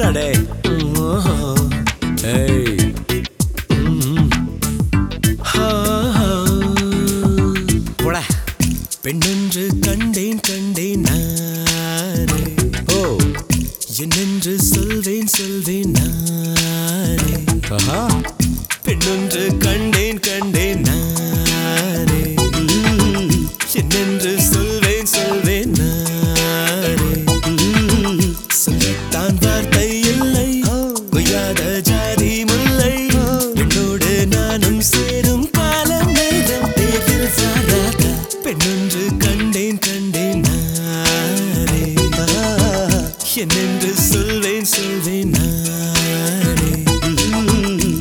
என்னடா டே ஏய் ம். ஹா, ஹா. போடா பெண்ணென்று கண்டேன் கண்டேன் நானே ஓ என்னென்று சொல்வேன் சொல்வேன் நானே பெண்ணொன்று கண்டேன் கண்டேன் நானே ம். என்னென்று சொல்வேன் சொல்வேன் நானே ம். சொல்லித்தான் வார்த்தை இல்லை பொய்யாத ஜாதி முல்லை பெண்ணோடு நானும் சேரும் காலம் நேரம் தேர்தல் சாராதா பெண்ணொன்று கண்டேன் கண்டேன் நானே என்னென்று சொல்வேன் சொல்வேன் நானே ம்.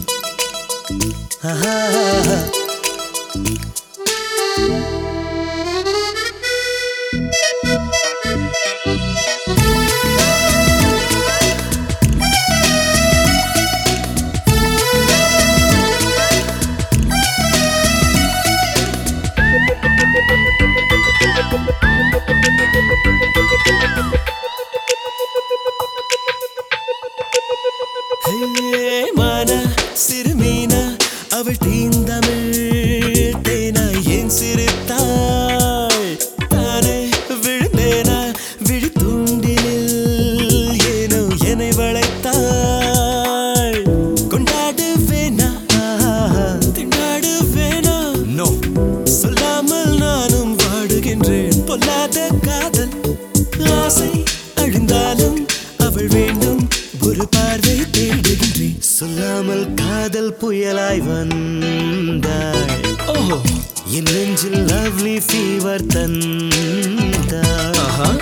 ஹே, மானா சிறுமீனா அவள் தீந்தமிழ் தேனா ஏன் சிரித்தாள் தானே விழுந்தேனா விழித்தூண்டிலில் ஏனோ என்னை வளைத்தாள் கொண்டாடு வேணா திண்டாடு வேணா நோ சொல்லாமல் நானும் வாடுகின்றேன் பொல்லாத காதல் ஆசை அழிந்தாலும் அவள் வேண்டும் ஒரு பார்வை தேடுகின்றேன் சொல்லாமல் காதல் புயலாய் வந்தாள் ஓஹோ என் நெஞ்சில் லவ்லி ஃபீவர் தந்தாள்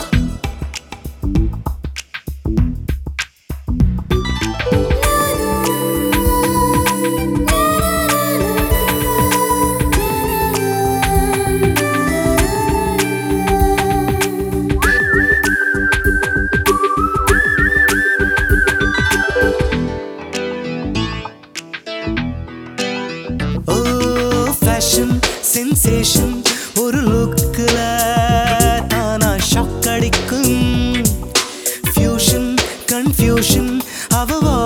ஓ ஃபேஷன் சென்சேஷன் ஒரு லுக்கில் தானா ஷாக் அடிக்கும் ஃபியூஷன் கன்ஃபியூஷன் அவ